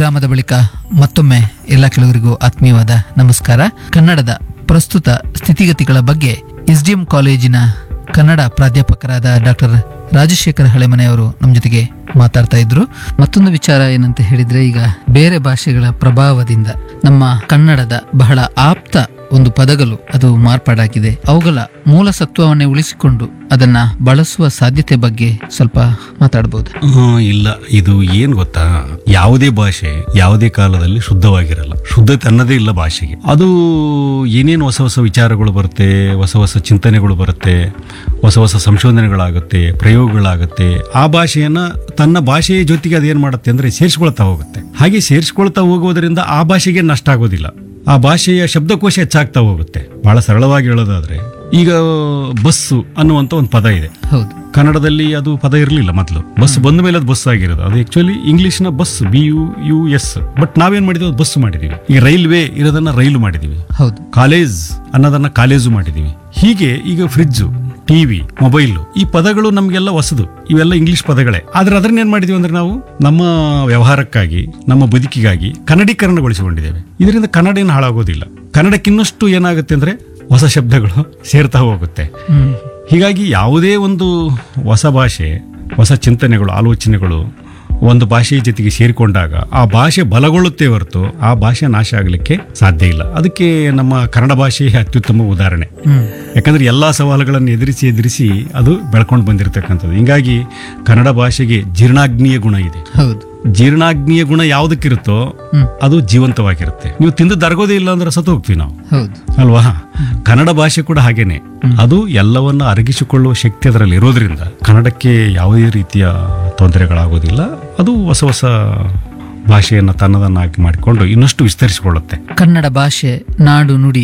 ವಿರಾಮದ ಬಳಿಕ ಮತ್ತೊಮ್ಮೆ ಎಲ್ಲ ಕೆಲವರಿಗೂ ಆತ್ಮೀಯವಾದ ನಮಸ್ಕಾರ ಕನ್ನಡದ ಪ್ರಸ್ತುತ ಸ್ಥಿತಿಗತಿಗಳ ಬಗ್ಗೆ ಎಸ್ಡಿಎಂ ಕಾಲೇಜಿನ ಕನ್ನಡ ಪ್ರಾಧ್ಯಾಪಕರಾದ ಡಾಕ್ಟರ್ ರಾಜಶೇಖರ ಹಳೆಮನೆ ಅವರು ನಮ್ಮ ಜೊತೆಗೆ ಮಾತಾಡ್ತಾ ಇದ್ರು ಮತ್ತೊಂದು ವಿಚಾರ ಏನಂತ ಹೇಳಿದ್ರೆ ಈಗ ಬೇರೆ ಭಾಷೆಗಳ ಪ್ರಭಾವದಿಂದ ನಮ್ಮ ಕನ್ನಡದ ಬಹಳ ಆಪ್ತ ಒಂದು ಪದಗಳು ಅದು ಮಾರ್ಪಾಡಾಗಿದೆ ಅವುಗಳ ಮೂಲ ಸತ್ವವನ್ನೇ ಉಳಿಸಿಕೊಂಡು ಅದನ್ನ ಬಳಸುವ ಸಾಧ್ಯತೆ ಬಗ್ಗೆ ಸ್ವಲ್ಪ ಮಾತಾಡಬಹುದು ಆ, ಇಲ್ಲ ಇದು ಏನ್ ಗೊತ್ತಾ ಯಾವುದೇ ಭಾಷೆ ಯಾವುದೇ ಕಾಲದಲ್ಲಿ ಶುದ್ಧವಾಗಿರಲ್ಲ ಶುದ್ಧತೆ ಅನ್ನೋದೇ ಇಲ್ಲ ಭಾಷೆಗೆ ಅದು ಏನೇನು ಹೊಸ ಹೊಸ ವಿಚಾರಗಳು ಬರುತ್ತೆ ಹೊಸ ಹೊಸ ಚಿಂತನೆಗಳು ಬರುತ್ತೆ ಹೊಸ ಹೊಸ ಸಂಶೋಧನೆಗಳಾಗುತ್ತೆ ಪ್ರಯೋಗಗಳಾಗುತ್ತೆ ಆ ಭಾಷೆಯನ್ನ ತನ್ನ ಭಾಷೆಯ ಜೊತೆಗೆ ಅದೇನ್ ಮಾಡುತ್ತೆ ಅಂದ್ರೆ ಸೇರಿಸ್ಕೊಳ್ತಾ ಹೋಗುತ್ತೆ ಹಾಗೆ ಸೇರಿಸ್ಕೊಳ್ತಾ ಹೋಗೋದ್ರಿಂದ ಆ ಭಾಷೆಗೆ ನಷ್ಟ ಆಗೋದಿಲ್ಲ ಆ ಭಾಷೆಯ ಶಬ್ದಕೋಶ ಹೆಚ್ಚಾಗ್ತಾ ಹೋಗುತ್ತೆ ಬಹಳ ಸರಳವಾಗಿ ಹೇಳೋದಾದ್ರೆ ಈಗ ಬಸ್ಸು ಅನ್ನುವಂತ ಒಂದು ಪದ ಇದೆ ಹೌದು ಕನ್ನಡದಲ್ಲಿ ಅದು ಪದ ಇರಲಿಲ್ಲ ಮೊದಲು ಬಸ್ ಬಂದ ಮೇಲೆ ಅದು ಬಸ್ ಆಗಿರೋದು ಅದು ಆಕ್ಚುಲಿ ಇಂಗ್ಲಿಷ್ನ bus B U U S but ನಾವೇನ್ ಮಾಡಿದ್ವಿ ಅದು ಬಸ್ ಮಾಡಿದೀವಿ ಈಗ ರೈಲ್ವೆ ಇರೋದನ್ನ ರೈಲು ಮಾಡಿದೀವಿ ಹೌದು ಕಾಲೇಜ್ ಅನ್ನೋದನ್ನ ಕಾಲೇಜು ಮಾಡಿದೀವಿ ಹೀಗೆ ಈಗ ಫ್ರಿಡ್ಜು ಟಿವಿ ಮೊಬೈಲ್ ಈ ಪದಗಳು ನಮಗೆಲ್ಲ ಹೊಸದು ಇವೆಲ್ಲ ಇಂಗ್ಲಿಷ್ ಪದಗಳೇ ಆದ್ರೆ ಅದನ್ನ ಏನ್ ಮಾಡಿದೀವಿ ಅಂದ್ರೆ ನಾವು ನಮ್ಮ ವ್ಯವಹಾರಕ್ಕಾಗಿ ನಮ್ಮ ಬದುಕಿಗಾಗಿ ಕನ್ನಡೀಕರಣಗೊಳಿಸಿಕೊಂಡಿದ್ದೇವೆ ಇದರಿಂದ ಕನ್ನಡ ಏನು ಹಾಳಾಗೋದಿಲ್ಲ ಕನ್ನಡಕ್ಕೆ ಇನ್ನಷ್ಟು ಏನಾಗುತ್ತೆ ಅಂದ್ರೆ ಹೊಸ ಶಬ್ದಗಳು ಸೇರ್ತಾ ಹೋಗುತ್ತೆ ಹ್ಮ್ ಹೀಗಾಗಿ ಯಾವುದೇ ಒಂದು ಹೊಸ ಭಾಷೆ ಹೊಸ ಚಿಂತನೆಗಳು ಆಲೋಚನೆಗಳು ಒಂದು ಭಾಷೆಯ ಜೊತೆಗೆ ಸೇರಿಕೊಂಡಾಗ ಆ ಭಾಷೆ ಬಲಗೊಳ್ಳುತ್ತೆ ಹೊರತು ಆ ಭಾಷೆ ನಾಶ ಆಗಲಿಕ್ಕೆ ಸಾಧ್ಯ ಇಲ್ಲ ಅದಕ್ಕೆ ನಮ್ಮ ಕನ್ನಡ ಭಾಷೆ ಅತ್ಯುತ್ತಮ ಉದಾಹರಣೆ ಹ್ಮ್ ಯಾಕಂದ್ರೆ ಎಲ್ಲಾ ಸವಾಲುಗಳನ್ನು ಎದುರಿಸಿ ಎದುರಿಸಿ ಅದು ಬೆಳ್ಕೊಂಡು ಬಂದಿರತಕ್ಕಂಥದ್ದು ಹಿಂಗಾಗಿ ಕನ್ನಡ ಭಾಷೆಗೆ ಜೀರ್ಣಾಗ್ನಿಯ ಗುಣ ಇದೆ ಹೌದು ಜೀರ್ಣಾಗ್ನಿಯ ಗುಣ ಯಾವುದಕ್ಕಿರುತ್ತೋ ಹ್ಮ್ ಅದು ಜೀವಂತವಾಗಿರುತ್ತೆ ನೀವು ತಿಂದು ದರಗೋದೇ ಇಲ್ಲ ಅಂದ್ರೆ ಸತ್ತು ಹೋಗ್ತೀವಿ ನಾವು ಹೌದು ಅಲ್ವಾ ಕನ್ನಡ ಭಾಷೆ ಕೂಡ ಹಾಗೇನೆ ಅದು ಎಲ್ಲವನ್ನ ಅರಗಿಸಿಕೊಳ್ಳುವ ಶಕ್ತಿ ಅದರಲ್ಲಿ ಇರೋದ್ರಿಂದ ಕನ್ನಡಕ್ಕೆ ಯಾವುದೇ ರೀತಿಯ ತೊಂದರೆಗಳಾಗೋದಿಲ್ಲ ಅದು ಹೊಸ ಹೊಸ ಭಾಷೆಯನ್ನು ತನ್ನದನ್ನಾಗಿ ಮಾಡಿಕೊಂಡು ಇನ್ನಷ್ಟು ವಿಸ್ತರಿಸಿಕೊಳ್ಳುತ್ತೆ ಕನ್ನಡ ಭಾಷೆ ನಾಡು ನುಡಿ